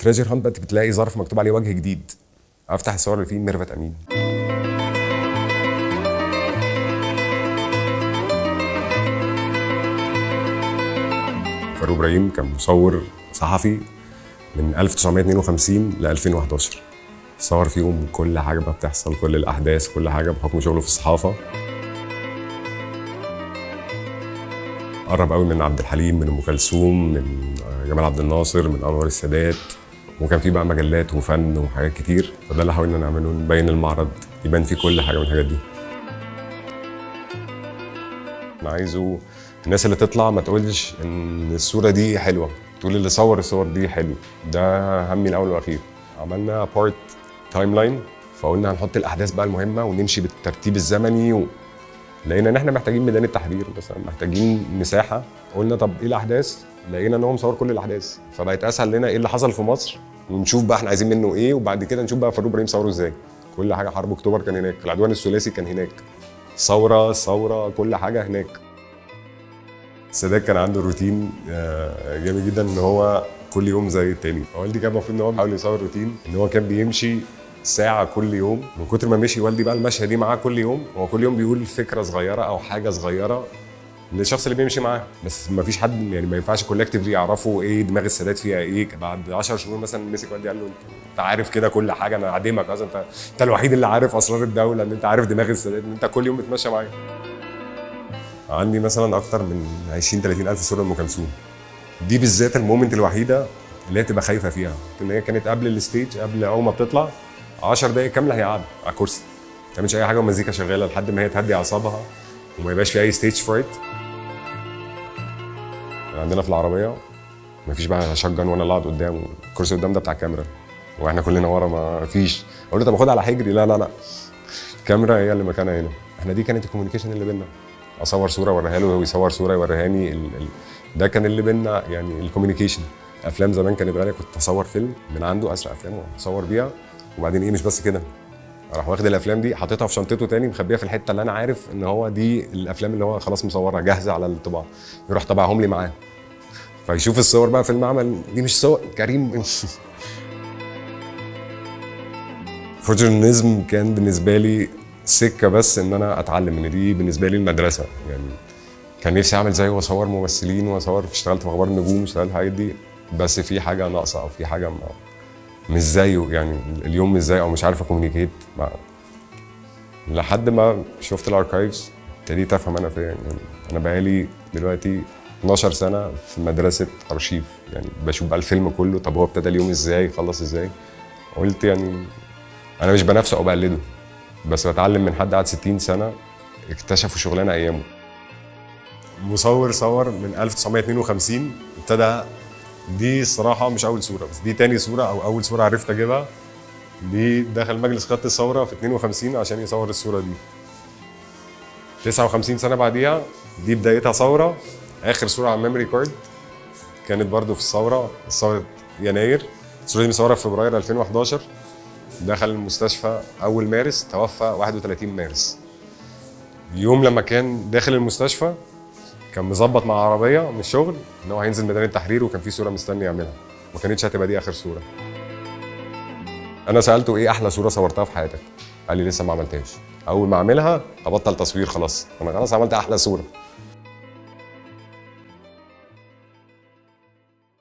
تريجر هانت بقى بتلاقي ظرف مكتوب عليه وجه جديد افتح الصور اللي فيه ميرفت امين فاروق ابراهيم كان مصور صحفي من 1952 ل 2011 صور فيهم كل حاجه بقى بتحصل كل الاحداث كل حاجه بحكم شغله في الصحافه قرب قوي من عبد الحليم من ام كلثوم من جمال عبد الناصر من انور السادات وكان في بقى مجلات وفن وحاجات كتير فده اللي حاولنا نعمله نبين المعرض يبان فيه كل حاجه من الحاجات دي انا عايزه الناس اللي تطلع ما تقولش ان الصوره دي حلوه تقول اللي صور الصور دي حلو ده همي الاول والاخير عملنا بارت تايم لاين فقلنا هنحط الاحداث بقى المهمه ونمشي بالترتيب الزمني و... لقينا ان احنا محتاجين ميدان التحرير مثلا محتاجين مساحه قلنا طب ايه الاحداث لقينا ان هو مصور كل الاحداث فبقت اسهل لنا ايه اللي حصل في مصر ونشوف بقى احنا عايزين منه ايه وبعد كده نشوف بقى فاروق ابراهيم صوره ازاي كل حاجه حرب اكتوبر كان هناك العدوان الثلاثي كان هناك ثوره ثوره كل حاجه هناك السادات كان عنده روتين آه، جامد جدا ان هو كل يوم زي التاني والدي كان المفروض ان هو بيحاول يصور روتين ان هو كان بيمشي ساعة كل يوم من كتر ما مشي والدي بقى المشهد دي معاه كل يوم هو كل يوم بيقول فكرة صغيرة أو حاجة صغيرة للشخص اللي بيمشي معاه بس ما فيش حد يعني ما ينفعش كولكتيفلي يعرفوا ايه دماغ السادات فيها ايه بعد 10 شهور مثلا مسك والدي قال له انت انت عارف كده كل حاجه انا عادمك اصلا انت انت الوحيد اللي عارف اسرار الدوله ان انت عارف دماغ السادات ان انت كل يوم بتمشى معايا عندي مثلا اكتر من 20 30 الف صوره لام كلثوم دي بالذات المومنت الوحيده اللي هي تبقى خايفه فيها ان هي كانت قبل الستيج قبل اول ما بتطلع 10 دقائق كامله هي قاعده على كرسي ما تعملش اي حاجه والمزيكا شغاله لحد ما هي تهدي اعصابها وما يبقاش في اي ستيج فرايت عندنا في العربيه ما فيش بقى شجن وانا اللي اقعد قدام الكرسي قدام ده بتاع كاميرا واحنا كلنا ورا ما فيش اقول له طب خدها على حجري لا لا لا الكاميرا هي اللي مكانها هنا احنا دي كانت الكوميونيكيشن اللي بينا اصور صوره اوريها له وهو يصور صوره يوريهاني ال... ال... ده كان اللي بينا يعني الكوميونيكيشن افلام زمان كانت غاليه كنت اصور فيلم من عنده اسرع افلام واصور بيها وبعدين ايه مش بس كده راح واخد الافلام دي حاططها في شنطته تاني مخبيها في الحته اللي انا عارف ان هو دي الافلام اللي هو خلاص مصورها جاهزه على الطباعه يروح طبعهم لي معاه فيشوف الصور بقى في المعمل دي مش صور كريم فوتوجينيزم كان بالنسبه لي سكه بس ان انا اتعلم ان دي بالنسبه لي المدرسه يعني كان نفسي اعمل زيه واصور ممثلين واصور اشتغلت في اخبار النجوم اشتغلت الحاجات دي بس في حاجه ناقصه او في حاجه ما مش زيه يعني اليوم مش زيه او مش عارف اكومينيكيت مع لحد ما شفت الاركايفز ابتديت افهم انا فين يعني انا بقالي دلوقتي 12 سنه في مدرسه ارشيف يعني بشوف بقى الفيلم كله طب هو ابتدى اليوم ازاي خلص ازاي قلت يعني انا مش بنافسه او بقلده بس بتعلم من حد قعد 60 سنه اكتشفوا شغلانه ايامه مصور صور من 1952 ابتدى دي الصراحة مش أول صورة بس دي تاني صورة أو أول صورة عرفت أجيبها دي دخل مجلس قيادة الثورة في 52 عشان يصور الصورة دي 59 سنة بعديها دي بدايتها ثورة آخر صورة على الميموري كارد كانت برضو في الثورة ثورة يناير الصورة دي مصورة في فبراير 2011 دخل المستشفى أول مارس توفى 31 مارس يوم لما كان داخل المستشفى كان مظبط مع عربيه من الشغل ان هو هينزل ميدان التحرير وكان في صوره مستني يعملها ما كانتش هتبقى دي اخر صوره انا سالته ايه احلى صوره صورتها في حياتك قال لي لسه ما عملتهاش اول ما اعملها ابطل تصوير خلاص انا خلاص عملت احلى صوره